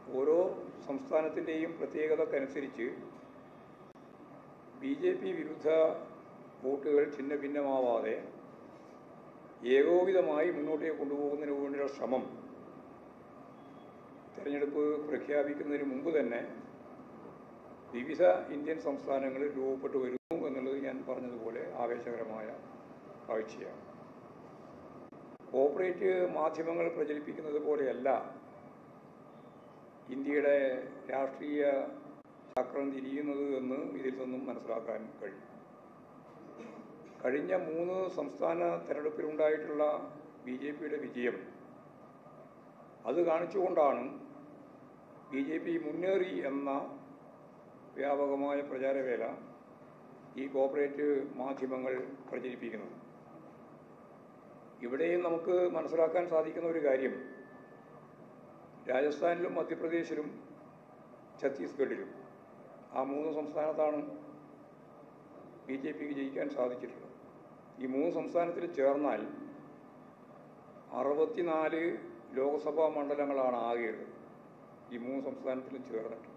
ഓരോ സംസ്ഥാനത്തിൻ്റെയും പ്രത്യേകതക്കനുസരിച്ച് ബി ജെ പി വിരുദ്ധ വോട്ടുകൾ ഛിന്ന ഭിന്നമാവാതെ ഏകോപിതമായി മുന്നോട്ടേക്ക് കൊണ്ടുപോകുന്നതിന് വേണ്ടിയുള്ള ശ്രമം തെരഞ്ഞെടുപ്പ് പ്രഖ്യാപിക്കുന്നതിന് മുമ്പ് തന്നെ വിവിധ ഇന്ത്യൻ സംസ്ഥാനങ്ങളിൽ രൂപപ്പെട്ടു വരുന്നു എന്നുള്ളത് ഞാൻ പറഞ്ഞതുപോലെ ആവേശകരമായ കാഴ്ചയാണ് കോപ്പറേറ്റ് മാധ്യമങ്ങൾ പ്രചരിപ്പിക്കുന്നത് പോലെയല്ല ഇന്ത്യയുടെ രാഷ്ട്രീയ ചക്രം തിരിയുന്നത് എന്ന് ഇതിൽ നിന്നും മനസ്സിലാക്കാൻ കഴിയും കഴിഞ്ഞ മൂന്ന് സംസ്ഥാന തെരഞ്ഞെടുപ്പിലുണ്ടായിട്ടുള്ള ബി ജെ പിയുടെ വിജയം അത് കാണിച്ചുകൊണ്ടാണ് ബി ജെ പി മുന്നേറി എന്ന വ്യാപകമായ പ്രചാരവേല ഈ കോപ്പറേറ്റ് മാധ്യമങ്ങൾ പ്രചരിപ്പിക്കുന്നത് ഇവിടെയും നമുക്ക് മനസ്സിലാക്കാൻ സാധിക്കുന്ന ഒരു കാര്യം രാജസ്ഥാനിലും മധ്യപ്രദേശിലും ഛത്തീസ്ഗഡിലും ആ മൂന്ന് സംസ്ഥാനത്താണ് ബി ജെ പിക്ക് ജയിക്കാൻ സാധിച്ചിട്ടുള്ളത് ഈ മൂന്ന് സംസ്ഥാനത്തിൽ ചേർന്നാൽ അറുപത്തിനാല് ലോക്സഭാ മണ്ഡലങ്ങളാണ് ആകെയുള്ളത് ഈ മൂന്ന് സംസ്ഥാനത്തിലും ചേർന്നിട്ട്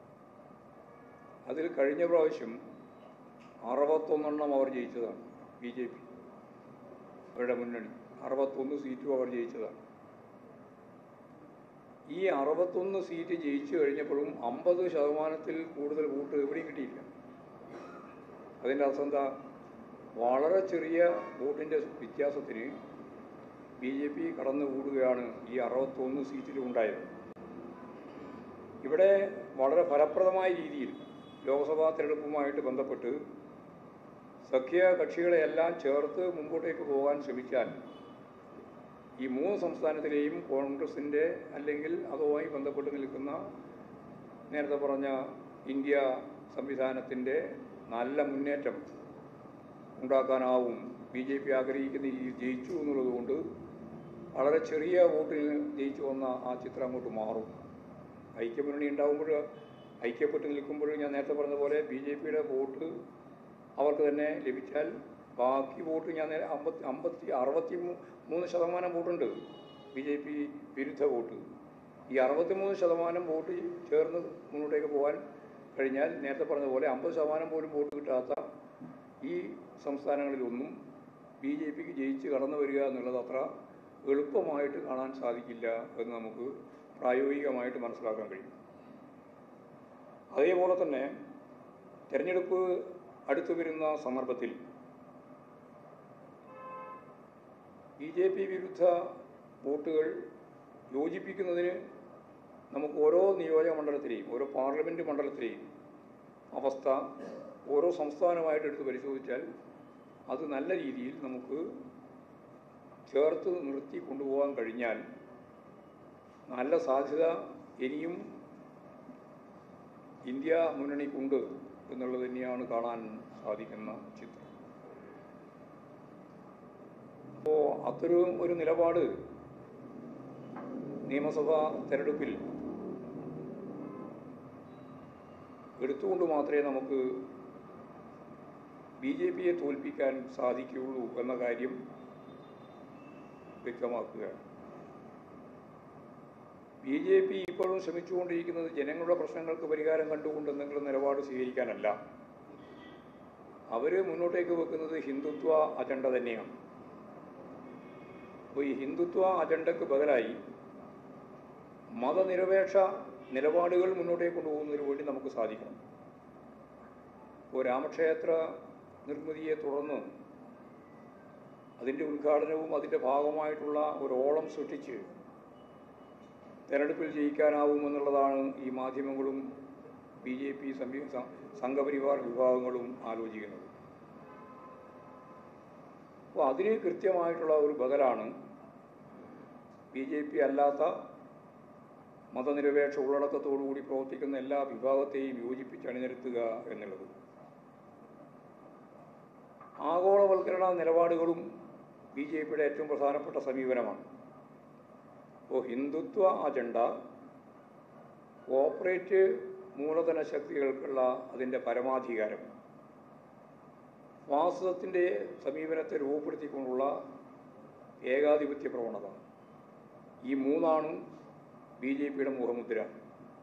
അതിൽ കഴിഞ്ഞ പ്രാവശ്യം അറുപത്തൊന്നെണ്ണം അവർ ജയിച്ചതാണ് ബി ജെ പി അവരുടെ മുന്നണി അറുപത്തൊന്ന് സീറ്റും അവർ ജയിച്ചതാണ് ഈ അറുപത്തൊന്ന് സീറ്റ് ജയിച്ചു കഴിഞ്ഞപ്പോഴും അമ്പത് ശതമാനത്തിൽ കൂടുതൽ വോട്ട് എവിടെയും കിട്ടിയില്ല അതിൻ്റെ അർത്ഥം എന്താ വളരെ ചെറിയ വോട്ടിൻ്റെ വ്യത്യാസത്തിന് ബി ജെ പി കടന്നു കൂടുകയാണ് ഈ അറുപത്തൊന്ന് സീറ്റിലും ഉണ്ടായത് ഇവിടെ വളരെ ഫലപ്രദമായ രീതിയിൽ ലോക്സഭാ തെരഞ്ഞെടുപ്പുമായിട്ട് ബന്ധപ്പെട്ട് സഖ്യ കക്ഷികളെയെല്ലാം ചേർത്ത് മുമ്പോട്ടേക്ക് പോകാൻ ശ്രമിച്ചാൽ ഈ മൂന്ന് സംസ്ഥാനത്തിലെയും കോൺഗ്രസിൻ്റെ അല്ലെങ്കിൽ അതുമായി ബന്ധപ്പെട്ട് നിൽക്കുന്ന നേരത്തെ പറഞ്ഞ ഇന്ത്യ സംവിധാനത്തിൻ്റെ നല്ല മുന്നേറ്റം ഉണ്ടാക്കാനാവും ബി ജെ പി ആഗ്രഹിക്കുന്ന രീതിയിൽ ജയിച്ചു എന്നുള്ളത് കൊണ്ട് വളരെ ചെറിയ വോട്ടിന് ജയിച്ചു വന്ന ആ ചിത്രം അങ്ങോട്ട് മാറും ഐക്യമുന്നണി ഉണ്ടാകുമ്പോൾ ഐക്യപ്പെട്ട് നിൽക്കുമ്പോൾ ഞാൻ നേരത്തെ പറഞ്ഞ പോലെ ബി ജെ പിയുടെ വോട്ട് അവർക്ക് തന്നെ ലഭിച്ചാൽ ബാക്കി വോട്ട് ഞാൻ നേരെ അമ്പത്തി അമ്പത്തി അറുപത്തി മൂ- മൂന്ന് ശതമാനം വോട്ടുണ്ട് ബി ജെ പി വിരുദ്ധ വോട്ട് ഈ അറുപത്തിമൂന്ന് ശതമാനം വോട്ട് ചേർന്ന് മുന്നോട്ടേക്ക് പോകാൻ കഴിഞ്ഞാൽ നേരത്തെ പറഞ്ഞ പോലെ അമ്പത് ശതമാനം പോലും വോട്ട് കിട്ടാത്ത ഈ സംസ്ഥാനങ്ങളിലൊന്നും ബി ജെ പിക്ക് ജയിച്ച് കടന്നു വരിക എന്നുള്ളത് അത്ര എളുപ്പമായിട്ട് കാണാൻ സാധിക്കില്ല എന്ന് നമുക്ക് പ്രായോഗികമായിട്ട് മനസ്സിലാക്കാൻ കഴിയും അതേപോലെ തന്നെ തെരഞ്ഞെടുപ്പ് അടുത്തു വരുന്ന സന്ദർഭത്തിൽ ബി ജെ പി വിരുദ്ധ വോട്ടുകൾ യോജിപ്പിക്കുന്നതിന് നമുക്ക് ഓരോ നിയോജക മണ്ഡലത്തിലെയും ഓരോ പാർലമെൻറ്റ് മണ്ഡലത്തിലെയും അവസ്ഥ ഓരോ സംസ്ഥാനമായിട്ട് എടുത്ത് പരിശോധിച്ചാൽ അത് നല്ല രീതിയിൽ നമുക്ക് ചേർത്ത് നിർത്തി കൊണ്ടുപോകാൻ കഴിഞ്ഞാൽ നല്ല സാധ്യത ഇനിയും ഇന്ത്യ മുന്നണിക്കുണ്ട് എന്നുള്ളത് തന്നെയാണ് കാണാൻ സാധിക്കുന്ന ചിത്രം അപ്പോൾ അത്തരം ഒരു നിലപാട് നിയമസഭാ തെരഞ്ഞെടുപ്പിൽ എടുത്തുകൊണ്ട് മാത്രമേ നമുക്ക് ബി ജെ പിയെ തോൽപ്പിക്കാൻ സാധിക്കുകയുള്ളൂ എന്ന കാര്യം വ്യക്തമാക്കുകയാണ് ബി ജെ പി ഇപ്പോഴും ശ്രമിച്ചുകൊണ്ടിരിക്കുന്നത് ജനങ്ങളുടെ പ്രശ്നങ്ങൾക്ക് പരിഹാരം കണ്ടുകൊണ്ട് എന്തെങ്കിലും നിലപാട് സ്വീകരിക്കാനല്ല അവർ മുന്നോട്ടേക്ക് വെക്കുന്നത് ഹിന്ദുത്വ അജണ്ട തന്നെയാണ് അപ്പോൾ ഈ ഹിന്ദുത്വ അജണ്ടയ്ക്ക് ബദലായി മതനിരപേക്ഷ നിലപാടുകൾ മുന്നോട്ടേക്ക് കൊണ്ടുപോകുന്നതിന് വേണ്ടി നമുക്ക് സാധിക്കണം ഇപ്പോൾ രാമക്ഷേത്ര നിർമ്മിതിയെ തുടർന്ന് അതിൻ്റെ ഉദ്ഘാടനവും അതിൻ്റെ ഭാഗമായിട്ടുള്ള ഒരു ഓളം സൃഷ്ടിച്ച് തെരഞ്ഞെടുപ്പിൽ ജയിക്കാനാവുമെന്നുള്ളതാണ് ഈ മാധ്യമങ്ങളും ബി ജെ പി സംഘപരിവാർ വിഭാഗങ്ങളും ആലോചിക്കുന്നത് അപ്പോൾ അതിന് കൃത്യമായിട്ടുള്ള ഒരു ബദലാണ് ബി ജെ പി അല്ലാത്ത മതനിരപേക്ഷ ഉള്ളടക്കത്തോടുകൂടി പ്രവർത്തിക്കുന്ന എല്ലാ വിഭാഗത്തെയും യോജിപ്പിച്ച് അണിനിരത്തുക എന്നുള്ളത് ആഗോളവൽക്കരണ നിലപാടുകളും ബി ജെ പിയുടെ ഏറ്റവും പ്രധാനപ്പെട്ട സമീപനമാണ് അപ്പോൾ ഹിന്ദുത്വ അജണ്ട കോപ്പറേറ്റ് മൂലധന ശക്തികൾക്കുള്ള അതിൻ്റെ പരമാധികാരം ഫാസിസത്തിൻ്റെ സമീപനത്തെ രൂപപ്പെടുത്തിക്കൊണ്ടുള്ള ഏകാധിപത്യ പ്രവണത ഈ മൂന്നാണ് ബി ജെ പിയുടെ മുഖമുദ്ര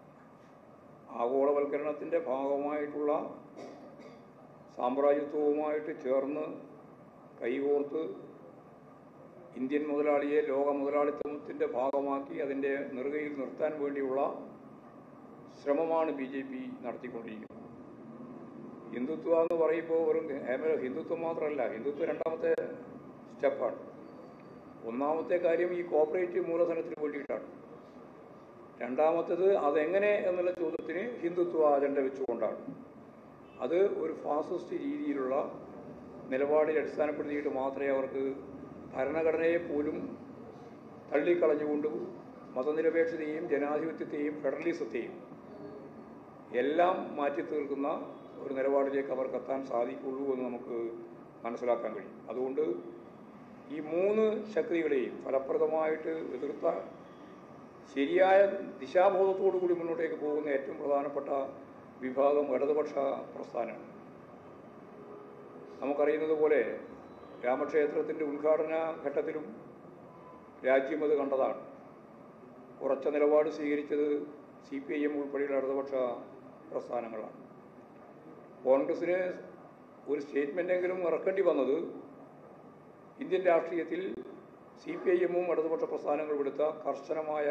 ആഗോളവൽക്കരണത്തിൻ്റെ ഭാഗമായിട്ടുള്ള സാമ്രാജ്യത്വവുമായിട്ട് ചേർന്ന് കൈകോർത്ത് ഇന്ത്യൻ മുതലാളിയെ ലോക മുതലാളിത്തത്തിൻ്റെ ഭാഗമാക്കി അതിൻ്റെ നെറുകയിൽ നിർത്താൻ വേണ്ടിയുള്ള ശ്രമമാണ് ബി ജെ പി നടത്തിക്കൊണ്ടിരിക്കുന്നത് ഹിന്ദുത്വ എന്ന് പറയുമ്പോൾ വെറും കേവലം ഹിന്ദുത്വം മാത്രമല്ല ഹിന്ദുത്വം രണ്ടാമത്തെ സ്റ്റെപ്പാണ് ഒന്നാമത്തെ കാര്യം ഈ കോപ്പറേറ്റീവ് മൂലധനത്തിന് വേണ്ടിയിട്ടാണ് രണ്ടാമത്തേത് അതെങ്ങനെ എന്നുള്ള ചോദ്യത്തിന് ഹിന്ദുത്വ അജണ്ട വെച്ചുകൊണ്ടാണ് അത് ഒരു ഫാസിസ്റ്റ് രീതിയിലുള്ള നിലപാടിൽ അടിസ്ഥാനപ്പെടുത്തിയിട്ട് മാത്രമേ അവർക്ക് ഭരണഘടനയെ പോലും തള്ളിക്കളഞ്ഞുകൊണ്ട് മതനിരപേക്ഷതയെയും ജനാധിപത്യത്തെയും ഫെഡറലിസത്തെയും എല്ലാം മാറ്റി തീർക്കുന്ന ഒരു നിലപാടിലേക്ക് അവർക്കെത്താൻ സാധിക്കുള്ളൂ എന്ന് നമുക്ക് മനസ്സിലാക്കാൻ കഴിയും അതുകൊണ്ട് ഈ മൂന്ന് ശക്തികളെയും ഫലപ്രദമായിട്ട് എതിർത്ത ശരിയായ ദിശാബോധത്തോടു കൂടി മുന്നോട്ടേക്ക് പോകുന്ന ഏറ്റവും പ്രധാനപ്പെട്ട വിഭാഗം ഇടതുപക്ഷ പ്രസ്ഥാനമാണ് നമുക്കറിയുന്നത് പോലെ രാമക്ഷേത്രത്തിൻ്റെ ഉദ്ഘാടന ഘട്ടത്തിലും രാജ്യം അത് കണ്ടതാണ് ഉറച്ച നിലപാട് സ്വീകരിച്ചത് സി പി ഐ എം ഉൾപ്പെടെയുള്ള ഇടതുപക്ഷ പ്രസ്ഥാനങ്ങളാണ് കോൺഗ്രസിന് ഒരു സ്റ്റേറ്റ്മെൻറ്റെങ്കിലും ഇറക്കേണ്ടി വന്നത് ഇന്ത്യൻ രാഷ്ട്രീയത്തിൽ സി പി ഐ എമ്മും ഇടതുപക്ഷ പ്രസ്ഥാനങ്ങളും എടുത്ത കർശനമായ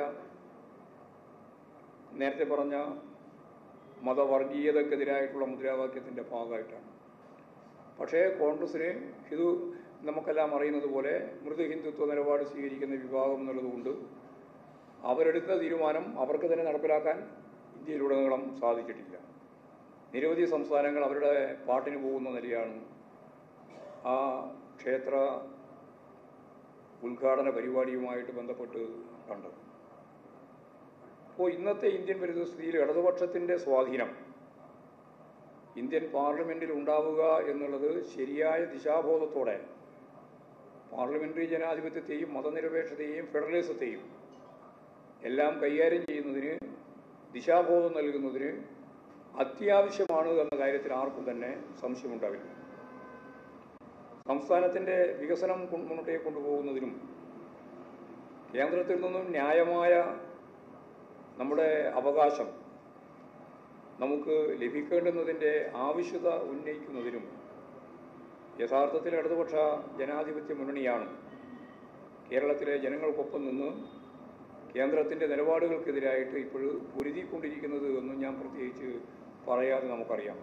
നേരത്തെ പറഞ്ഞ മതവർഗീയതക്കെതിരായിട്ടുള്ള മുദ്രാവാക്യത്തിൻ്റെ ഭാഗമായിട്ടാണ് പക്ഷേ കോൺഗ്രസ്സിന് ഇത് നമുക്കെല്ലാം അറിയുന്നത് പോലെ മൃദു ഹിന്ദുത്വ നിലപാട് സ്വീകരിക്കുന്ന വിഭാഗം എന്നുള്ളതുകൊണ്ട് അവരെടുത്ത തീരുമാനം അവർക്ക് തന്നെ നടപ്പിലാക്കാൻ ഇന്ത്യയിലുടനീളം സാധിച്ചിട്ടില്ല നിരവധി സംസ്ഥാനങ്ങൾ അവരുടെ പാട്ടിന് പോകുന്ന നിലയാണ് ആ ക്ഷേത്ര ഉദ്ഘാടന പരിപാടിയുമായിട്ട് ബന്ധപ്പെട്ട് കണ്ടത് അപ്പോൾ ഇന്നത്തെ ഇന്ത്യൻ പരിതസ്ഥിതിയിൽ ഇടതുപക്ഷത്തിൻ്റെ സ്വാധീനം ഇന്ത്യൻ പാർലമെൻറ്റിൽ ഉണ്ടാവുക എന്നുള്ളത് ശരിയായ ദിശാബോധത്തോടെ പാർലമെൻ്ററി ജനാധിപത്യത്തെയും മതനിരപേക്ഷതയെയും ഫെഡറലിസത്തെയും എല്ലാം കൈകാര്യം ചെയ്യുന്നതിന് ദിശാബോധം നൽകുന്നതിന് അത്യാവശ്യമാണ് എന്ന കാര്യത്തിൽ ആർക്കും തന്നെ സംശയമുണ്ടാവില്ല സംസ്ഥാനത്തിൻ്റെ വികസനം കൊ- മുന്നോട്ടേക്ക് കൊണ്ടുപോകുന്നതിനും കേന്ദ്രത്തിൽ നിന്നും ന്യായമായ നമ്മുടെ അവകാശം നമുക്ക് ലഭിക്കേണ്ടുന്നതിൻ്റെ ആവശ്യത ഉന്നയിക്കുന്നതിനും യഥാർത്ഥത്തിൽ ഇടതുപക്ഷ ജനാധിപത്യ മുന്നണിയാണ് കേരളത്തിലെ ജനങ്ങൾക്കൊപ്പം നിന്ന് കേന്ദ്രത്തിൻ്റെ നിലപാടുകൾക്കെതിരായിട്ട് ഇപ്പോൾ പൊരുതിക്കൊണ്ടിരിക്കുന്നത് എന്നും ഞാൻ പ്രത്യേകിച്ച് പറയാതെ നമുക്കറിയാം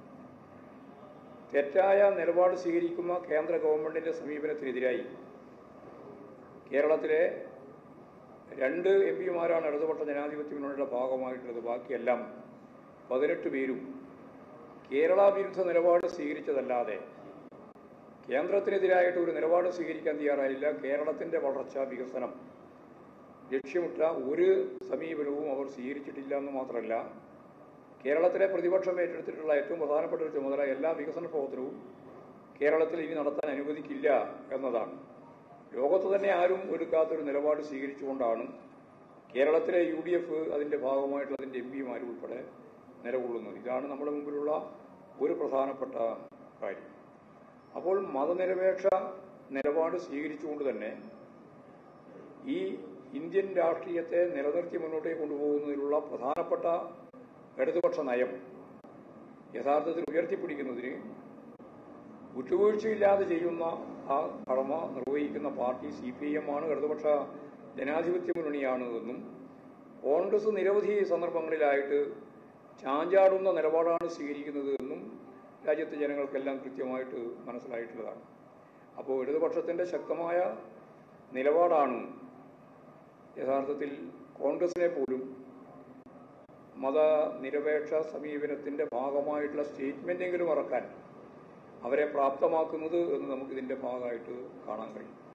തെറ്റായ നിലപാട് സ്വീകരിക്കുന്ന കേന്ദ്ര ഗവൺമെൻറ്റിൻ്റെ സമീപനത്തിനെതിരായി കേരളത്തിലെ രണ്ട് എം പിമാരാണ് ഇടതുപക്ഷ ജനാധിപത്യ മുന്നണിയുടെ ഭാഗമായിട്ടുള്ളത് ബാക്കിയെല്ലാം പതിനെട്ട് പേരും കേരള വിരുദ്ധ നിലപാട് സ്വീകരിച്ചതല്ലാതെ കേന്ദ്രത്തിനെതിരായിട്ട് ഒരു നിലപാട് സ്വീകരിക്കാൻ തയ്യാറായില്ല കേരളത്തിൻ്റെ വളർച്ച വികസനം ലക്ഷ്യമിട്ട ഒരു സമീപനവും അവർ സ്വീകരിച്ചിട്ടില്ല എന്ന് മാത്രമല്ല കേരളത്തിലെ പ്രതിപക്ഷം ഏറ്റെടുത്തിട്ടുള്ള ഏറ്റവും പ്രധാനപ്പെട്ട ഒരു ചുമതല എല്ലാ വികസന പ്രവർത്തനവും കേരളത്തിൽ ഇനി നടത്താൻ അനുവദിക്കില്ല എന്നതാണ് ലോകത്ത് തന്നെ ആരും എടുക്കാത്തൊരു നിലപാട് സ്വീകരിച്ചുകൊണ്ടാണ് കേരളത്തിലെ യു ഡി എഫ് അതിൻ്റെ ഭാഗമായിട്ടുള്ള അതിൻ്റെ എം പിമാർ ഉൾപ്പെടെ നിലകൊള്ളുന്നത് ഇതാണ് നമ്മുടെ മുമ്പിലുള്ള ഒരു പ്രധാനപ്പെട്ട കാര്യം അപ്പോൾ മതനിരപേക്ഷ നിലപാട് സ്വീകരിച്ചുകൊണ്ട് തന്നെ ഈ ഇന്ത്യൻ രാഷ്ട്രീയത്തെ നിലനിർത്തി മുന്നോട്ടേക്ക് കൊണ്ടുപോകുന്നതിനുള്ള പ്രധാനപ്പെട്ട ഇടതുപക്ഷ നയം യഥാർത്ഥത്തിൽ ഉയർത്തിപ്പിടിക്കുന്നതിന് വിട്ടുവീഴ്ചയില്ലാതെ ചെയ്യുന്ന ആ കടമ നിർവഹിക്കുന്ന പാർട്ടി സി പി എം ആണ് ഇടതുപക്ഷ ജനാധിപത്യ മുന്നണിയാണ് എന്നും കോൺഗ്രസ് നിരവധി സന്ദർഭങ്ങളിലായിട്ട് ചാഞ്ചാടുന്ന നിലപാടാണ് സ്വീകരിക്കുന്നത് എന്നും രാജ്യത്തെ ജനങ്ങൾക്കെല്ലാം കൃത്യമായിട്ട് മനസ്സിലായിട്ടുള്ളതാണ് അപ്പോൾ ഇടതുപക്ഷത്തിൻ്റെ ശക്തമായ നിലപാടാണ് യഥാർത്ഥത്തിൽ കോൺഗ്രസിനെ പോലും മതനിരപേക്ഷ സമീപനത്തിൻ്റെ ഭാഗമായിട്ടുള്ള സ്റ്റേറ്റ്മെൻറ്റെങ്കിലും ഇറക്കാൻ അവരെ പ്രാപ്തമാക്കുന്നത് എന്ന് നമുക്കിതിൻ്റെ ഭാഗമായിട്ട് കാണാൻ കഴിയും